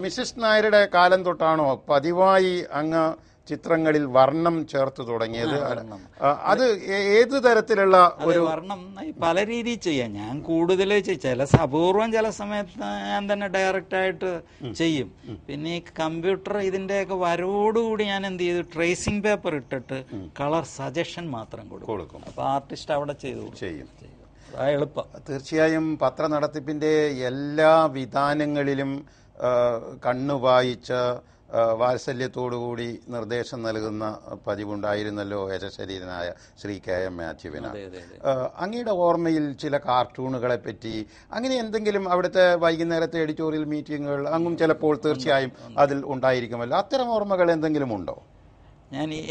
Mrs നായരുടെ കാലം തൊട്ടാണോ പതിവായി അങ്ങ് ചിത്രങ്ങളിൽ വർണ്ണം ചേർത്ത് തുടങ്ങിയത് ആ, അത് ഏ- ഏത് തരത്തിലുള്ള അത് വർണ്ണം ഈ പല രീതിയിൽ ചെയ്യാം ഞാൻ കൂടുതൽ ചില അപൂർവം ചില സമയത്ത് ഞാൻ തന്നെ ഡയറക്റ്റ് ആയിട്ട് ചെയ്യും പിന്നെ ഈ കമ്പ്യൂട്ടർ ഇതിന്റെയൊക്കെ വരവോടുകൂടി ഞാൻ എന്ത് ചെയ്തു ട്രേസിംഗ് പേപ്പർ ഇട്ടിട്ട് കളർ സജഷൻ മാത്രം കൊടുക്കും കൊടുക്കും അപ്പൊ ആർട്ടിസ്റ്റ് അവിടെ ചെയ്തു കൊടുക്കും. ചെയ്യും ആ എളുപ്പം തീർച്ചയായും പത്ര നടത്തിപ്പിന്റെ എല്ലാ വിധാനങ്ങളിലും ആ, കണ്ണു വായിച്ച് ആ, വാത്സല്യത്തോടുകൂടി നിർദ്ദേശം നൽകുന്ന പതിവുണ്ടായിരുന്നല്ലോ യശശരീരനായ ശ്രീ കെ എം മാത്യുവിന് അതെ അതെ അതെ ആ, അങ്ങയുടെ ഓർമ്മയിൽ ചില കാർട്ടൂണുകളെ പറ്റി അങ്ങനെ എന്തെങ്കിലും അവിടുത്തെ വൈകുന്നേരത്തെ എഡിറ്റോറിയൽ മീറ്റിങ്ങുകൾ അങ്ങും ചിലപ്പോൾ തീർച്ചയായും അതിൽ ഉണ്ടായിരിക്കുമല്ലോ അത്തരം ഓർമ്മകൾ എന്തെങ്കിലും ഉണ്ടോ ഞാൻ ഈ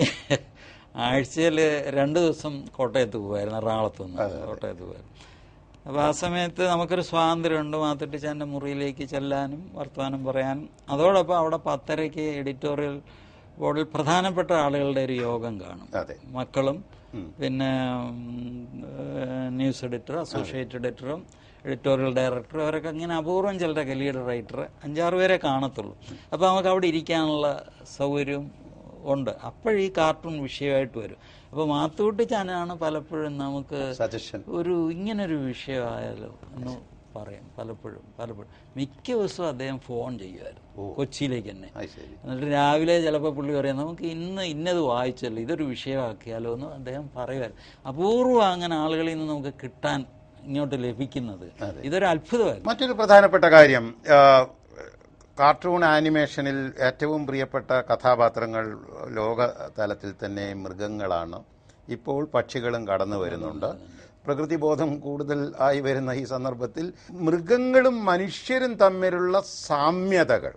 ആഴ്ചയിൽ രണ്ട് ദിവസം കോട്ടയത്ത് പോകുമായിരുന്നു എറണാകുളത്ത് നിന്ന് കോട്ടയത്ത് പോയായിരുന്നു അപ്പോൾ ആ സമയത്ത് നമുക്കൊരു സ്വാതന്ത്ര്യമുണ്ട് മാത്തിട്ടിച്ചാൻ്റെ മുറിയിലേക്ക് ചെല്ലാനും വർത്തമാനം പറയാനും അതോടൊപ്പം അവിടെ പത്തരയ്ക്ക് എഡിറ്റോറിയൽ ബോർഡിൽ പ്രധാനപ്പെട്ട ആളുകളുടെ ഒരു യോഗം കാണും അതെ മക്കളും പിന്നെ ഉം, ഏഹ്, ന്യൂസ് എഡിറ്റർ അസോസിയേറ്റ് എഡിറ്ററും എഡിറ്റോറിയൽ ഡയറക്ടർ അവരൊക്കെ ഇങ്ങനെ അപൂർവം ചിലരൊക്കെ ലീഡ് റൈറ്റർ അഞ്ചാറ് പേരെ കാണത്തുള്ളൂ അപ്പോൾ നമുക്ക് അവിടെ ഇരിക്കാനുള്ള സൗകര്യവും ഉണ്ട് അപ്പോഴീ കാർട്ടൂൺ വിഷയമായിട്ട് വരും അപ്പോൾ മാത്തൂട്ടി ചാനാണ് പലപ്പോഴും നമുക്ക് സജഷൻ ഒരു ഇങ്ങനൊരു വിഷയമായാലോ എന്ന് പറയും പലപ്പോഴും പലപ്പോഴും മിക്ക ദിവസവും അദ്ദേഹം ഫോൺ ചെയ്യുമായിരുന്നു കൊച്ചിയിലേക്ക് തന്നെ അത് ശരി എന്നിട്ട് രാവിലെ ചിലപ്പോൾ പുള്ളി പറയാം നമുക്ക് ഇന്ന് ഇന്നത് വായിച്ചല്ലോ ഇതൊരു വിഷയമാക്കിയാലോ എന്ന് അദ്ദേഹം പറയുമായിരുന്നു അപൂർവം അങ്ങനെ ആളുകളിൽ നിന്ന് നമുക്ക് കിട്ടാൻ ഇങ്ങോട്ട് ലഭിക്കുന്നത് ഇതൊരു അത്ഭുതമായിരുന്നു മറ്റൊരു പ്രധാനപ്പെട്ട കാര്യം ആ, കാർട്ടൂൺ ആനിമേഷനിൽ ഏറ്റവും പ്രിയപ്പെട്ട കഥാപാത്രങ്ങൾ ലോക തലത്തിൽ തന്നെ മൃഗങ്ങളാണ് ഇപ്പോൾ പക്ഷികളും കടന്നു വരുന്നുണ്ട് പ്രകൃതിബോധം കൂടുതൽ ആയി വരുന്ന ഈ സന്ദർഭത്തിൽ മൃഗങ്ങളും മനുഷ്യരും തമ്മിലുള്ള സാമ്യതകൾ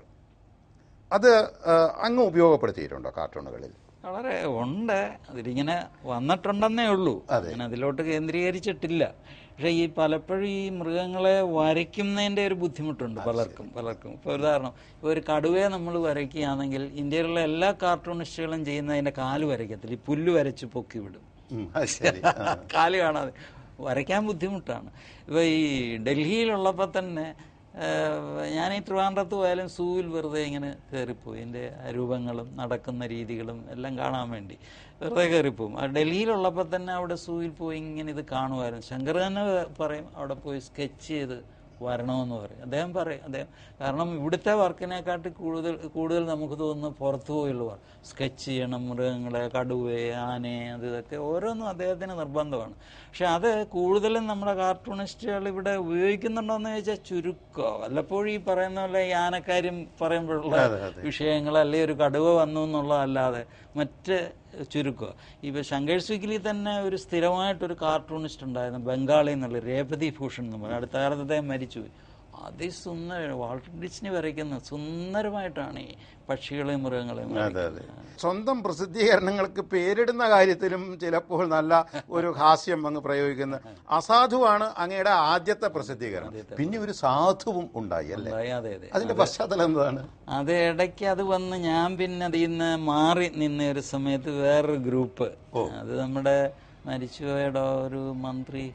അത് ആ, അങ്ങ് ഉപയോഗപ്പെടുത്തിയിട്ടുണ്ടോ കാർട്ടൂണുകളിൽ വളരെ ഉണ്ട് അതിലിങ്ങനെ വന്നിട്ടുണ്ടെന്നേ ഉള്ളൂ അങ്ങനെ അതിലോട്ട് കേന്ദ്രീകരിച്ചിട്ടില്ല പക്ഷെ ഈ പലപ്പോഴും ഈ മൃഗങ്ങളെ വരയ്ക്കുന്നതിന്റെ ഒരു ബുദ്ധിമുട്ടുണ്ട് പലർക്കും പലർക്കും ഇപ്പൊ ഉദാഹരണം ഇപ്പൊ ഒരു കടുവയെ നമ്മൾ വരയ്ക്കുകയാണെങ്കിൽ ഇന്ത്യയിലുള്ള എല്ലാ കാർട്ടൂണിസ്റ്റുകളും ചെയ്യുന്നതിന്റെ കാല് വരയ്ക്കത്തില്ല ഈ പുല്ല് വരച്ച് പൊക്കി വിടും ഉം, അത് ശരി ആ. കാല് കാണാതെ വരയ്ക്കാൻ ബുദ്ധിമുട്ടാണ് ഇപ്പൊ ഈ ഡൽഹിയിലുള്ളപ്പോൾ തന്നെ ഏഹ്, ഞാൻ ഈ ട്രിവാൻഡ്രത്ത് പോയാലും സൂവിൽ വെറുതെ ഇങ്ങനെ കയറിപ്പോയി എൻ്റെ രൂപങ്ങളും നടക്കുന്ന രീതികളും എല്ലാം കാണാൻ വേണ്ടി വെറുതെ കയറിപ്പോവും ആ ഡൽഹിയിലുള്ളപ്പോൾ തന്നെ അവിടെ സൂവിൽ പോയി ഇങ്ങനെ ഇത് കാണുമായിരുന്നു ശങ്കർ തന്നെ പറയും അവിടെ പോയി സ്കെച്ച് ചെയ്ത് വരണമെന്ന് പറയും അദ്ദേഹം പറയും അദ്ദേഹം കാരണം ഇവിടുത്തെ വർക്കിനെക്കാട്ടി കൂടുതൽ കൂടുതൽ നമുക്ക് തോന്നുന്നു പുറത്തു പോയുള്ള വർക്ക് സ്കെച്ച് ചെയ്യണം മൃഗങ്ങളെ കടുവയെ ആനയെ അത് ഇതൊക്കെ ഓരോന്നും അദ്ദേഹത്തിന് നിർബന്ധമാണ് പക്ഷെ അത് കൂടുതലും നമ്മുടെ കാർട്ടൂണിസ്റ്റുകൾ ഇവിടെ ഉപയോഗിക്കുന്നുണ്ടോയെന്ന് ചോദിച്ചാൽ ചുരുക്കോ വല്ലപ്പോഴും ഈ പറയുന്ന പോലെ ഈ ആനക്കാര്യം പറയുമ്പോഴുള്ള വിഷയങ്ങൾ അല്ലെങ്കിൽ ഒരു കടുവ വന്നു എന്നുള്ളതല്ലാതെ മറ്റ് ചുരുക്കുക ഇപ്പൊ ശങ്കേഴ്സ് വീക്കിലി തന്നെ ഒരു സ്ഥിരമായിട്ടൊരു കാർട്ടൂണിസ്റ്റ് ഉണ്ടായിരുന്നു ബംഗാളിൽ നിന്നുള്ള രേവതി ഭൂഷൺ എന്ന് പറയും അടുത്ത കാലത്ത് അദ്ദേഹം മരിച്ചുപോയി അതിസുന്ദര വാൾട്ടർ ഡിസ്നി വരയ്ക്കുന്ന സുന്ദരമായിട്ടാണ് ഈ പക്ഷികളെയും മൃഗങ്ങളെയും അതെ അതെ സ്വന്തം പ്രസിദ്ധീകരണങ്ങൾക്ക് പേരിടുന്ന കാര്യത്തിലും ചിലപ്പോൾ നല്ല ഒരു ഹാസ്യം അങ്ങ് പ്രയോഗിക്കുന്ന അസാധുവാണ് അങ്ങയുടെ ആദ്യത്തെ പ്രസിദ്ധീകരണം പിന്നെ ഒരു സാധുവും ഉണ്ടായി അല്ലേ ഉണ്ടായി, അതെ അതെ അതിന്റെ പശ്ചാത്തലം എന്താണ് അത് ഇടയ്ക്ക് അത് വന്ന് ഞാൻ പിന്നെ അതിൽ നിന്ന് മാറി നിന്ന ഒരു സമയത്ത് വേറൊരു ഗ്രൂപ്പ് അത് നമ്മുടെ മരിച്ചുപോയുടെ ഒരു മന്ത്രി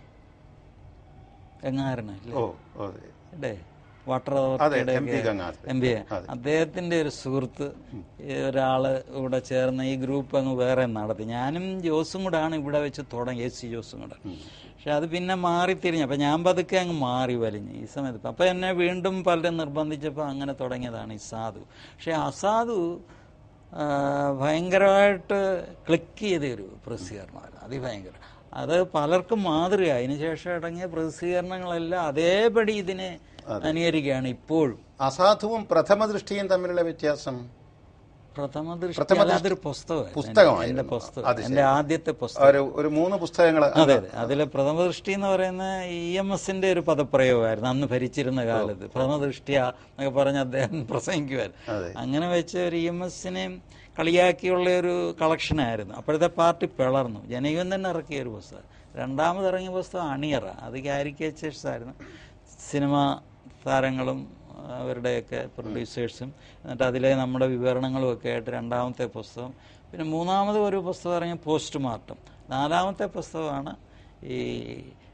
ഗംഗാരനല്ലേ ഓ ഓ, അതെ. അല്ലേ വാട്ടർ അതെ അതോറിറ്റിയുടെ M P Gangadharan M P അദ്ദേഹത്തിന്റെ ഒരു സുഹൃത്ത് ഈ ഒരാള് ഇവിടെ ചേർന്ന് ഈ ഗ്രൂപ്പ് അങ്ങ് വേറെ നടത്തി ഞാനും ജോസും കൂടാണ് ഇവിടെ വെച്ച് തുടങ്ങി എസ് സി ജോസും കൂടെ പക്ഷെ അത് പിന്നെ മാറി തിരിഞ്ഞു അപ്പൊ ഞാൻ പതുക്കെ അങ്ങ് മാറി വലിഞ്ഞു ഈ സമയത്ത് അപ്പൊ എന്നെ വീണ്ടും പലരും നിർബന്ധിച്ചപ്പോൾ അങ്ങനെ തുടങ്ങിയതാണ് ഈ സാധു പക്ഷെ അസാധു ആ, ഭയങ്കരമായിട്ട് ക്ലിക്ക് ചെയ്ത ഒരു പ്രസിദ്ധീകരണമായിരുന്നു അതിഭയങ്കര അത് പലർക്കും മാതൃകയായി അതിനുശേഷം അടങ്ങിയ പ്രസിദ്ധീകരണങ്ങളെല്ലാം അതേപടി ഇതിനെ അനുകരിക്കുകയാണ് ഇപ്പോഴും അസാധുവും പ്രഥമ ദൃഷ്ടിയും തമ്മിലുള്ള വ്യത്യാസം പ്രഥമ ദൃഷ്ടി പ്രഥമ അല്ല, അതൊരു പുസ്തകമായിരുന്നു പുസ്തകമായിരുന്നു. എന്റെ പുസ്തകം അത് ശരി. എന്റെ ആദ്യത്തെ പുസ്തകം ഒരു ഒരു മൂന്ന് പുസ്തകങ്ങൾ അതെ അതെ അതിലെ പ്രഥമ ദൃഷ്ടി എന്ന് പറയുന്ന ഇ എം എസിന്റെ ഒരു പദപ്രയോഗമായിരുന്നു അന്ന് ഭരിച്ചിരുന്ന കാലത്ത് പ്രഥമ ദൃഷ്ടിയ എന്നൊക്കെ പറഞ്ഞ് അദ്ദേഹം പ്രസംഗിക്കുമായിരുന്നു അതെ. അങ്ങനെ വെച്ച ഒരു ഇ എം എസിനെയും കളിയാക്കിയുള്ള ഒരു കളക്ഷനായിരുന്നു അപ്പോഴത്തെ പാർട്ടി പിളർന്നു ജനകീയം തന്നെ ഇറക്കിയ ഒരു പുസ്തകം രണ്ടാമത് ഇറങ്ങിയ പുസ്തകം അണിയറ അത് കാരിക്കേച്ചേഴ്സ് ആയിരുന്നു സിനിമ താരങ്ങളും അവരുടെയൊക്കെ പ്രൊഡ്യൂസേഴ്സും എന്നിട്ട് അതിലെ നമ്മുടെ വിവരണങ്ങളും ഒക്കെ ആയിട്ട് രണ്ടാമത്തെ പുസ്തകം പിന്നെ മൂന്നാമത് ഒരു പുസ്തകം ഇറങ്ങിയ പോസ്റ്റ്മോർട്ടം നാലാമത്തെ പുസ്തകമാണ് ഈ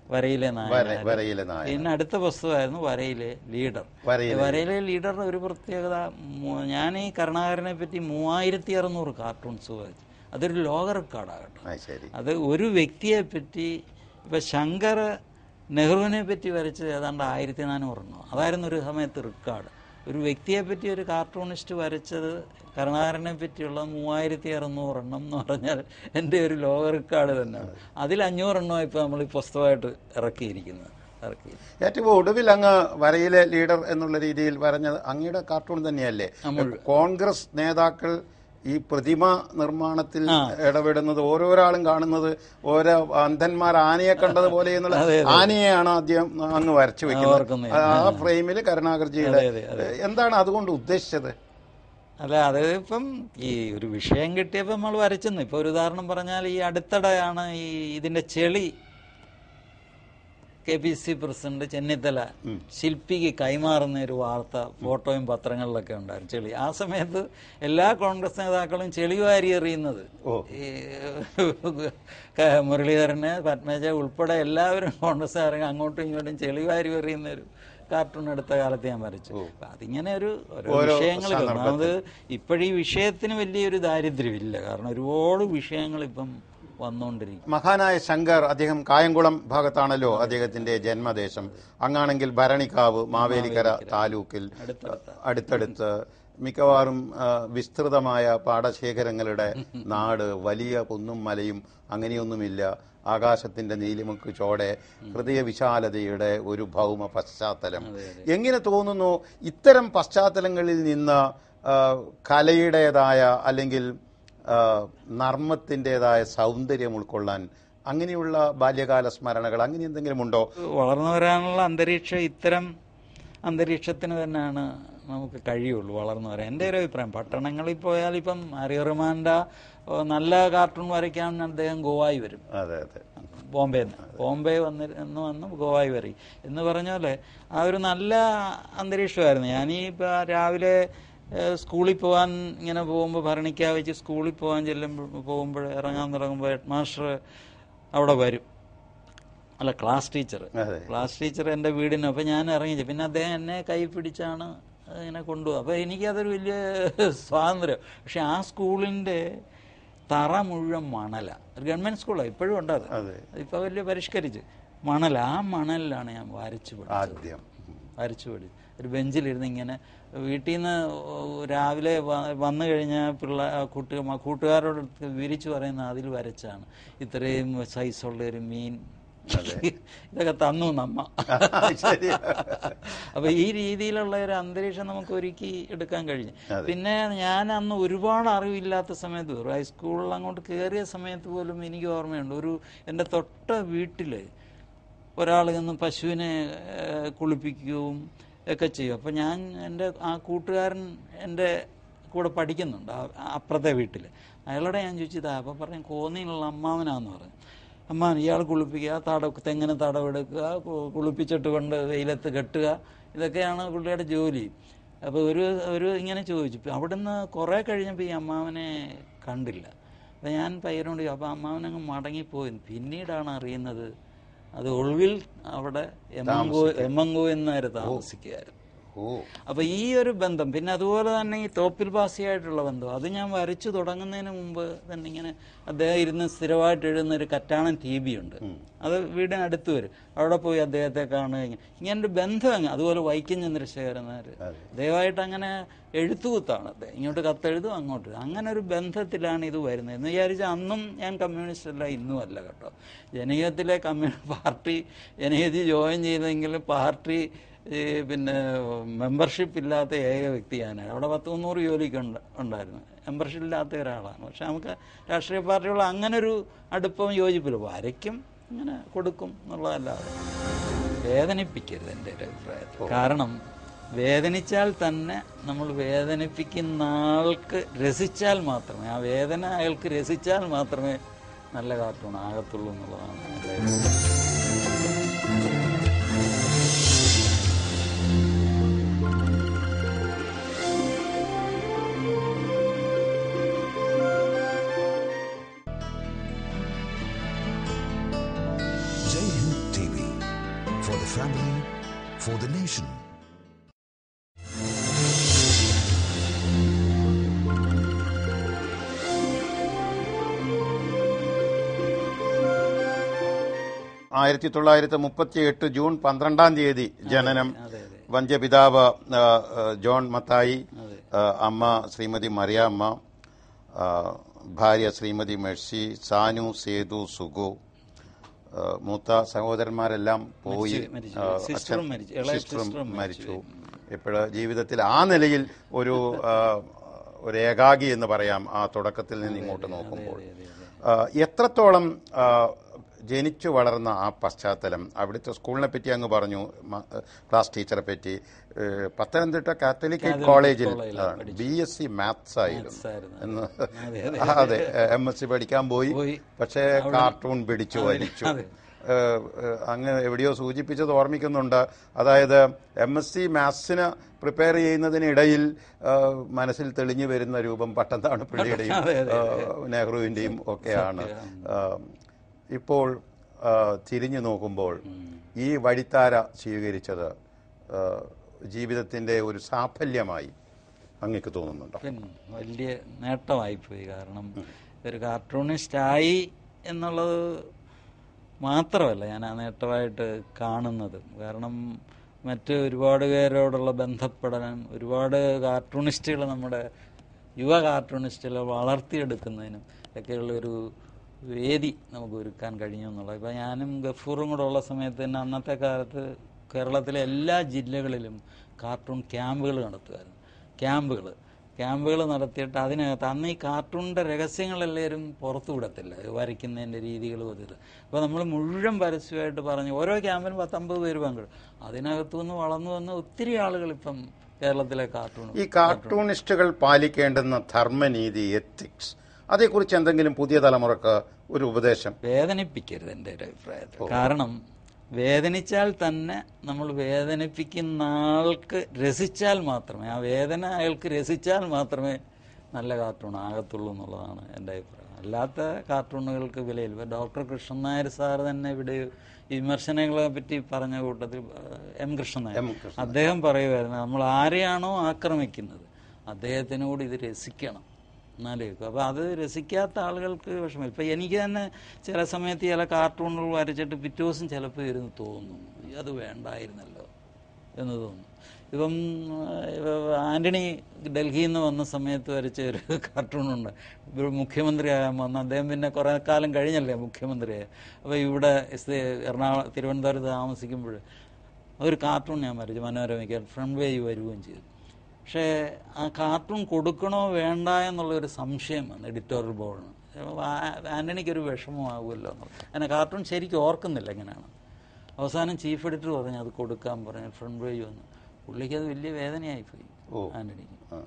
വരയിലെ വര- നായകൻ വരയിലെ നായ പിന്നെ അടുത്ത പുസ്തകമായിരുന്നു വരയിലെ ലീഡർ വരയിലെ വരയിലെ ലീഡറിന്റെ ഒരു പ്രത്യേകത മു- ഞാൻ ഈ കരുണാകരനെ പറ്റി മൂവായിരത്തി അറുന്നൂറ് കാർട്ടൂൺസ് വായിച്ചു അതൊരു ലോക റെക്കോർഡാകട്ടെ ആ ശരി അത് ഒരു വ്യക്തിയെ പറ്റി ഇപ്പൊ ശങ്കർ നെഹ്റുവിനെ പറ്റി വരച്ചത് ഏതാണ്ട് ആയിരത്തി നാനൂറെണ്ണോ അതായിരുന്നു ഒരു സമയത്ത് റെക്കോർഡ് ഒരു വ്യക്തിയെ പറ്റി ഒരു കാർട്ടൂണിസ്റ്റ് വരച്ചത് കരുണാകരനെ പറ്റിയുള്ള മൂവായിരത്തി അറുന്നൂറെണ്ണം എന്ന് പറഞ്ഞാൽ എൻ്റെ ഒരു ലോക റെക്കോർഡ് തന്നെയാണ് അതിൽ അഞ്ഞൂറെണ്ണം ഇപ്പോൾ നമ്മൾ ഈ പുസ്തകമായിട്ട് ഇറക്കിയിരിക്കുന്നത് ഇറക്കി ഏറ്റവും ഒടുവിൽ അങ്ങ് വരയിലെ ലീഡർ എന്നുള്ള രീതിയിൽ പറഞ്ഞത് അങ്ങയുടെ കാർട്ടൂൺ തന്നെയല്ലേ കോൺഗ്രസ് നേതാക്കൾ ഈ പ്രതിമ നിർമ്മാണത്തിൽ ഇടപെടുന്നത് ഓരോരാളും കാണുന്നത് ഓരോ അന്ധന്മാർ ആനയെ കണ്ടതുപോലെ എന്നുള്ള ആനയെയാണ് ആദ്യം അങ്ങ് വരച്ചു വെക്കുന്നത് ഓർക്കുന്നു. ആ ഫ്രെയിമിൽ കരുണാകർജിയുടെ അതെ, അതെ, എന്താണ് അതുകൊണ്ട് ഉദ്ദേശിച്ചത് അല്ല അത് ഇപ്പം ഈ ഒരു വിഷയം കിട്ടിയപ്പോൾ നമ്മൾ വരച്ചെന്ന് ഇപ്പൊ ഒരു ഉദാഹരണം പറഞ്ഞാൽ ഈ അടുത്തിടെയാണ് ഈ ഇതിന്റെ ചെളി K P C president Chennithala ശില്പിക്ക് കൈമാറുന്ന ഒരു വാർത്ത ഫോട്ടോയും പത്രങ്ങളിലൊക്കെ ഉണ്ടായിരുന്നു ചെളി ആ സമയത്ത് എല്ലാ കോൺഗ്രസ് നേതാക്കളും ചെളി വാരി എറിയുന്നത് ഈ ക- മുരളീധരന് പത്മജ ഉൾപ്പെടെ എല്ലാവരും കോൺഗ്രസ്സുകാരും അങ്ങോട്ടും ഇങ്ങോട്ടും ചെളി വാരി എറിയുന്ന ഒരു കാർട്ടൂൺ അടുത്ത കാലത്ത് ഞാൻ വരച്ചു അപ്പൊ അതിങ്ങനെ ഒരു ഓരോ വിഷയങ്ങൾ ഒന്നാമത് ഇപ്പോഴീ വിഷയത്തിന് വലിയൊരു ദാരിദ്ര്യമില്ല കാരണം ഒരുപാട് വിഷയങ്ങൾ ഇപ്പം വന്നുകൊണ്ടിരിക്കും മഹാനായ ശങ്കർ അദ്ദേഹം കായംകുളം ഭാഗത്താണല്ലോ അദ്ദേഹത്തിന്റെ ജന്മദേശം അങ്ങാണെങ്കിൽ ഭരണിക്കാവ് മാവേലിക്കര താലൂക്കിൽ അടുത്തടുത്ത് മിക്കവാറും ആ, വിസ്തൃതമായ പാടശേഖരങ്ങളുടെ നാട് വലിയ കുന്നും മലയും അങ്ങനെയൊന്നുമില്ല ആകാശത്തിന്റെ നീലിമുക്ക് ചോടെ ഹൃദയ വിശാലതയുടെ ഒരു ഭൗമ പശ്ചാത്തലം എങ്ങനെ തോന്നുന്നു ഇത്തരം പശ്ചാത്തലങ്ങളിൽ നിന്ന് ആ, കലയുടേതായ അല്ലെങ്കിൽ ആ, നർമ്മത്തിൻ്റെതായ സൗന്ദര്യം ഉൾക്കൊള്ളാൻ അങ്ങനെയുള്ള ബാല്യകാല സ്മരണകൾ അങ്ങനെ എന്തെങ്കിലും ഉണ്ടോ വളർന്നു വരാനുള്ള അന്തരീക്ഷം ഇത്തരം അന്തരീക്ഷത്തിന് തന്നെയാണ് നമുക്ക് കഴിയുള്ളൂ വളർന്നു വരാൻ എൻ്റെ ഒരു അഭിപ്രായം പട്ടണങ്ങളിൽ പോയാൽ ഇപ്പം അറിയറുമാൻ്റെ നല്ല കാർട്ടൂൺ വരയ്ക്കാൻ അദ്ദേഹം ഗോവായി വരും അതെ അതെ ബോംബെ ബോംബെ വന്ന് എന്ന് വന്ന് ഗോവായി വരി എന്ന് പറഞ്ഞ പോലെ ആ ഒരു നല്ല അന്തരീക്ഷമായിരുന്നു ഞാനീ ഇപ്പം രാവിലെ ഏഹ്, സ്കൂളിൽ പോകാൻ ഇങ്ങനെ പോകുമ്പോൾ ഭരണിക്കാ വെച്ച് സ്കൂളിൽ പോകാൻ ചെല്ലുമ്പോൾ പോകുമ്പോൾ ഇറങ്ങാൻ തുടങ്ങുമ്പോൾ ഹെഡ് മാസ്റ്റർ അവിടെ വരും അല്ല ക്ലാസ് ടീച്ചർ അതെ. ക്ലാസ് ടീച്ചർ എൻ്റെ വീടിന് അപ്പം ഞാൻ ഇറങ്ങി പിന്നെ അദ്ദേഹം എന്നെ കൈ പിടിച്ചാണ് ഇങ്ങനെ കൊണ്ടുപോകും അപ്പോൾ എനിക്കതൊരു വലിയ സ്വാതന്ത്ര്യം പക്ഷെ ആ സ്കൂളിൻ്റെ തറ മുഴുവൻ മണല ഒരു ഗവൺമെൻറ് സ്കൂളാണ് ഇപ്പോഴും ഉണ്ട് അത് അതെ. ഇപ്പോൾ വലിയ പരിഷ്കരിച്ച് മണൽ ആ മണലിലാണ് ഞാൻ വരച്ചു പഠിച്ചത് ആദ്യം വരച്ചു പഠിച്ചു ഒരു ബെഞ്ചിലിരുന്ന് ഇങ്ങനെ വീട്ടിൽ നിന്ന് രാവിലെ വ- വന്നു കഴിഞ്ഞാൽ പിള്ള കൂട്ടു കൂട്ടുകാരോട് വിരിച്ചു പറയുന്ന അതിൽ വരച്ചാണ് ഇത്രയും സൈസുള്ള ഒരു മീൻ ഇതൊക്കെ തന്നു നമ്മ ശരി അപ്പൊ ഈ രീതിയിലുള്ള ഒരു അന്തരീക്ഷം നമുക്ക് ഒരുക്കി എടുക്കാൻ കഴിഞ്ഞു പിന്നെ ഞാൻ അന്ന് ഒരുപാട് അറിവില്ലാത്ത സമയത്ത് ഒരു ഹൈസ്കൂളിൽ അങ്ങോട്ട് കയറിയ സമയത്ത് പോലും എനിക്ക് ഓർമ്മയുണ്ട് ഒരു എൻ്റെ തൊട്ട വീട്ടില് ഒരാൾ നിന്ന് പശുവിനെ ഏഹ്, കുളിപ്പിക്കുകയും ഒക്കെ ചെയ്യും അപ്പം ഞാൻ എൻ്റെ ആ കൂട്ടുകാരൻ എൻ്റെ കൂടെ പഠിക്കുന്നുണ്ട് ആ- ആ അപ്പുറത്തെ വീട്ടിൽ അയാളോടെ ഞാൻ ചോദിച്ചതാ അപ്പം പറഞ്ഞു കോന്നിയിലുള്ള അമ്മാവനാന്ന് പറഞ്ഞു അമ്മാവൻ ഇയാൾ കുളിപ്പിക്കുക തട തെങ്ങിന് തടവെടുക്കുക കു- കുളിപ്പിച്ചിട്ട് കൊണ്ട് വെയിലത്ത് കെട്ടുക ഇതൊക്കെയാണ് പുള്ളിയുടെ ജോലി അപ്പോൾ ഒരു ഒരു ഇങ്ങനെ ചോദിച്ചു ഇപ്പം അവിടുന്ന് കുറേ കഴിഞ്ഞപ്പോൾ ഈ അമ്മാവനെ കണ്ടില്ല അപ്പം ഞാൻ പയ്യനോട് ചോദിച്ചു അപ്പോൾ അമ്മാവനങ്ങ് മടങ്ങിപ്പോയി പിന്നീടാണ് അറിയുന്നത് അത് ഒളിവിൽ അവിടെ എമ്മങ്കോ എമ്മങ്കോ എന്നാര് താമസിക്കുകയായിരുന്നു ഓ അപ്പൊ ഈ ഒരു ബന്ധം പിന്നെ അതുപോലെ തന്നെ ഈ തോപ്പിൽ പാസിയായിട്ടുള്ള ബന്ധം അത് ഞാൻ വരച്ചു തുടങ്ങുന്നതിന് മുമ്പ് തന്നെ ഇങ്ങനെ അദ്ദേഹം ഇരുന്ന് സ്ഥിരമായിട്ട് എഴുതുന്ന ഒരു കറ്റാണൻ ടി ബി ഉണ്ട് അത് വീടിനടുത്ത് വരും അവിടെ പോയി അദ്ദേഹത്തെ കാണുക ഇങ്ങനെ ഇങ്ങനെ ഒരു ബന്ധം അങ്ങ് അതുപോലെ വൈക്കം ചന്ദ്രശേഖരൻ നായർ ദയവായിട്ട് അങ്ങനെ എഴുത്തുകുത്താണ് അദ്ദേഹം ഇങ്ങോട്ട് കത്തെഴുതും അങ്ങോട്ട് അങ്ങനെ ഒരു ബന്ധത്തിലാണ് ഇത് വരുന്നത് എന്ന് വിചാരിച്ചാൽ അന്നും ഞാൻ കമ്മ്യൂണിസ്റ്റ് അല്ല ഇന്നും അല്ല കേട്ടോ ജനകീയത്തിലെ കമ്മ്യൂ പാർട്ടി ജനകീയത്തിൽ ജോയിൻ ചെയ്തെങ്കിലും പാർട്ടി ഈ പിന്നെ മെമ്പർഷിപ്പ് ഇല്ലാത്ത ഏക വ്യക്തി ഞാനാണ് അവിടെ പത്ത് മുന്നൂറ് ജോലിക്ക് ഉണ്ട് ഉണ്ടായിരുന്നു മെമ്പർഷിപ്പ് ഇല്ലാത്ത ഒരാളാണ് പക്ഷെ നമുക്ക് രാഷ്ട്രീയ പാർട്ടികൾ അങ്ങനെ ഒരു അടുപ്പവും യോജിപ്പില്ല വരയ്ക്കും ഇങ്ങനെ കൊടുക്കും എന്നുള്ളതല്ലാതെ വേദനിപ്പിക്കരുത് എൻ്റെ ഒരു അഭിപ്രായത്തിൽ കാരണം വേദനിച്ചാൽ തന്നെ നമ്മൾ വേദനിപ്പിക്കുന്ന ആൾക്ക് രസിച്ചാൽ മാത്രമേ ആ വേദന അയാൾക്ക് രസിച്ചാൽ മാത്രമേ നല്ല കാർട്ടൂൺ ആകത്തുള്ളൂ എന്നുള്ളതാണ് എൻ്റെ അഭിപ്രായം. Jai Hind TV family, for the nation. ആയിരത്തി തൊള്ളായിരത്തി മുപ്പത്തി എട്ട് ജൂൺ പന്ത്രണ്ടാം തീയതി ജനനം അതെ അതെ വന്ധ്യപിതാവ് ആ, ആ, ജോൺ മത്തായി ആ, അമ്മ ശ്രീമതി മറിയാമ്മ ആ, ഭാര്യ ശ്രീമതി മെഴ്സി സാനു സേതു സുഗു ആ, മൂത്ത സഹോദരന്മാരെല്ലാം പോയി മരിച്ചു, മരിച്ചു. ആ, സിസ്റ്ററും അച്ഛൻ- മരിച്ചു. ഇളയ സിസ്റ്ററും സിസ്റ്ററും മരിച്ചു ഇപ്പോഴ് ജീവിതത്തിൽ ആ നിലയിൽ ഒരു ആ, ഒരു ഏകാഗി എന്ന് പറയാം ആ തുടക്കത്തിൽ നിന്ന് ഇങ്ങോട്ട് നോക്കുമ്പോൾ ആ, എത്രത്തോളം ആ, ജനിച്ചു വളർന്ന ആ പശ്ചാത്തലം അവിടുത്തെ സ്കൂളിനെ പറ്റി അങ്ങ് പറഞ്ഞു മ- ക്ലാസ് ടീച്ചറെ പറ്റി ഏ, പത്തനംതിട്ട കാത്തലിക് കോളേജിൽ ബി എസ് സി മാത്സ് ആയിരുന്നു ആയിരുന്നു. എന്ന് അതെ, അതെ എം എസ് സി പഠിക്കാൻ പോയി പോയി. പക്ഷേ കാർട്ടൂൺ പിടിച്ചു വലിച്ചു ഏഹ്, ഏഹ്, അങ്ങ് എവിടെയോ സൂചിപ്പിച്ചത് ഓർമ്മിക്കുന്നുണ്ട് അതായത് എം എസ് സി മാത്സിന് പ്രിപ്പയർ ചെയ്യുന്നതിനിടയിൽ ഏഹ്, മനസ്സിൽ തെളിഞ്ഞു വരുന്ന രൂപം പട്ടന്താണ് പിള്ളിയുടെയും ഏഹ്, നെഹ്റുവിന്റെയും ഒക്കെയാണ് ഏഹ്, ഇപ്പോൾ ഏഹ്, തിരിഞ്ഞു നോക്കുമ്പോൾ ഈ വഴിത്താര സ്വീകരിച്ചത് ഏഹ്, ജീവിതത്തിന്റെ ഒരു സാഫല്യമായി അങ്ങക്ക് തോന്നുന്നുണ്ടോ പിന്നെ വലിയ നേട്ടമായിപ്പോയി കാരണം ഒരു കാർട്ടൂണിസ്റ്റായി എന്നുള്ളത് മാത്രമല്ല ഞാൻ ആ നേട്ടമായിട്ട് കാണുന്നത് കാരണം മറ്റ് ഒരുപാട് പേരോടുള്ള ബന്ധപ്പെടാനും ഒരുപാട് കാർട്ടൂണിസ്റ്റുകൾ നമ്മുടെ യുവ കാർട്ടൂണിസ്റ്റുകളെ വളർത്തിയെടുക്കുന്നതിനും ഒക്കെയുള്ള ഒരു വേദി നമുക്ക് ഒരുക്കാൻ കഴിഞ്ഞു എന്നുള്ളത് ഇപ്പം ഞാനും ഗഫൂറും കൂടെ ഉള്ള സമയത്ത് തന്നെ അന്നത്തെ കാലത്ത് കേരളത്തിലെ എല്ലാ ജില്ലകളിലും കാർട്ടൂൺ ക്യാമ്പുകൾ നടത്തുമായിരുന്നു ക്യാമ്പുകൾ ക്യാമ്പുകൾ നടത്തിയിട്ട് അതിനകത്ത് അന്ന് ഈ കാർട്ടൂണിൻ്റെ രഹസ്യങ്ങളെല്ലാവരും പുറത്തു വിടത്തില്ല ഇത് വരയ്ക്കുന്നതിൻ്റെ രീതികളും അത് ഇത് അപ്പോൾ നമ്മൾ മുഴുവൻ പരസ്യമായിട്ട് പറഞ്ഞു ഓരോ ക്യാമ്പിനും പത്തമ്പത് പേര് പങ്കെടുക്കും അതിനകത്തുനിന്ന് വളർന്നു വന്ന ഒത്തിരി ആളുകൾ ഇപ്പം കേരളത്തിലെ കാർട്ടൂൺ ഈ കാർട്ടൂണിസ്റ്റുകൾ പാലിക്കേണ്ടുന്ന ധർമ്മനീതി എത്തിക്സ് അതേക്കുറിച്ച് എന്തെങ്കിലും പുതിയ തലമുറക്ക് ഒരു ഉപദേശം വേദനിപ്പിക്കരുത് എൻ്റെ ഒരു അഭിപ്രായത്തിൽ കാരണം വേദനിച്ചാൽ തന്നെ നമ്മൾ വേദനിപ്പിക്കുന്ന ആൾക്ക് രസിച്ചാൽ മാത്രമേ ആ വേദന അയാൾക്ക് രസിച്ചാൽ മാത്രമേ നല്ല കാർട്ടൂൺ ആകത്തുള്ളൂ എന്നുള്ളതാണ് എൻ്റെ അഭിപ്രായം അല്ലാത്ത കാർട്ടൂണുകൾക്ക് വിലയില്ല ഇപ്പം ഡോക്ടർ കൃഷ്ണൻ നായർ സാർ തന്നെ ഇവിടെ ഈ വിമർശനങ്ങളെ പറ്റി പറഞ്ഞ കൂട്ടത്തിൽ ഏഹ്, എം കൃഷ്ണൻ നായർ എം കൃഷ്ണൻ അദ്ദേഹം പറയുമായിരുന്നു നമ്മൾ ആരെയാണോ ആക്രമിക്കുന്നത് അദ്ദേഹത്തിനോട് ഇത് രസിക്കണം എന്നാലേ അപ്പോൾ അത് രസിക്കാത്ത ആളുകൾക്ക് വിഷമം ഇപ്പം എനിക്ക് തന്നെ ചില സമയത്ത് ചില കാർട്ടൂണുകൾ വരച്ചിട്ട് പിറ്റേ ദിവസം ചിലപ്പോൾ ഇരുന്ന് തോന്നും "ഈ അത് വേണ്ടായിരുന്നല്ലോ എന്ന് തോന്നും ഇപ്പം ഏഹ്, ആന്റണി ഡൽഹിയിൽ നിന്ന് വന്ന സമയത്ത് വരച്ച ഒരു കാർട്ടൂണുണ്ട് ഇപ്പോൾ മുഖ്യമന്ത്രിയാകാൻ വന്ന അദ്ദേഹം പിന്നെ കുറേ കാലം കഴിഞ്ഞല്ലേ മുഖ്യമന്ത്രിയായ അപ്പോൾ ഇവിടെ സ് എറണാകുളം തിരുവനന്തപുരത്ത് താമസിക്കുമ്പോൾ ഒരു കാർട്ടൂൺ ഞാൻ വരച്ചു മനോരമയ്ക്ക് ഫ്രണ്ട് പേജ് വരികയും ചെയ്തു പക്ഷേ ആ കാർട്ടൂൺ കൊടുക്കണോ വേണ്ട എന്നുള്ള ഒരു സംശയം വന്നു എഡിറ്റോറിയൽ ബോർഡിന് അപ്പോൾ ആ- ആന്റണിക്ക് ഒരു വിഷമമാകുമല്ലോ എന്നുള്ളത് അങ്ങനെ കാർട്ടൂൺ ശരിക്കും ഓർക്കുന്നില്ല എങ്ങനെയാണ് അവസാനം ചീഫ് എഡിറ്റർ പറഞ്ഞു അത് കൊടുക്കാൻ പറഞ്ഞു ഫ്രണ്ട് പേജ് വന്നു പുള്ളിക്ക് അത് വലിയ വേദനയായിപ്പോയി ഓ. ആന്റണിക്ക് ആ.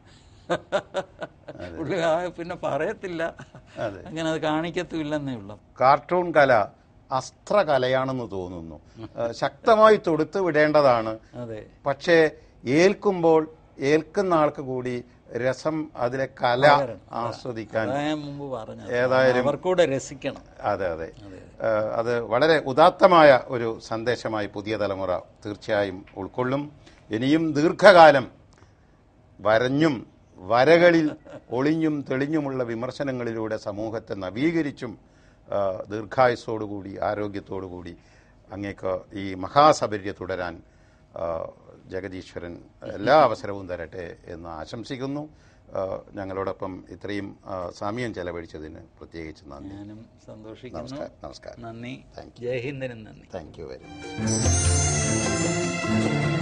പുള്ളി ആ പിന്നെ പറയത്തില്ല അതെ. അങ്ങനെ അത് കാണിക്കത്തുമില്ലെന്നേ ഉള്ളൂ കാർട്ടൂൺ കല അസ്ത്രകലയാണെന്ന് തോന്നുന്നു ഏഹ്, ശക്തമായി തൊടുത്തു വിടേണ്ടതാണ് അതെ പക്ഷേ ഏൽക്കുമ്പോൾ ഏൽക്കുന്ന ആൾക്ക് കൂടി രസം അതിലെ കല ആസ്വദിക്കാൻ അതാ ഞാൻ മുമ്പ് പറഞ്ഞത് ഏതായാലും- അവർക്കൂടെ രസിക്കണം അതെ അതെ ഏഹ്, അത് വളരെ ഉദാത്തമായ ഒരു സന്ദേശമായി പുതിയ തലമുറ തീർച്ചയായും ഉൾക്കൊള്ളും ഇനിയും ദീർഘകാലം വരഞ്ഞും വരകളിൽ ഒളിഞ്ഞും തെളിഞ്ഞുമുള്ള വിമർശനങ്ങളിലൂടെ സമൂഹത്തെ നവീകരിച്ചും ആ, ദീർഘായുസ്സോടുകൂടി ആരോഗ്യത്തോടുകൂടി അങ്ങേക്ക് ഈ മഹാസബര്യ തുടരാൻ ആ, ജഗദീശ്വരൻ എല്ലാ അവസരവും തരട്ടെ എന്ന് ആശംസിക്കുന്നു ആ, ഞങ്ങളോടൊപ്പം ഇത്രയും ആ, സമയം ചെലവഴിച്ചതിന് പ്രത്യേകിച്ച് നന്ദി ഞാനും സന്തോഷിക്കുന്നു നമസ്കാരം നമസ്കാരം നന്ദി Thank ജയ് ഹിന്ദിനും നന്ദി താങ്ക് യു വെരി മച്ച്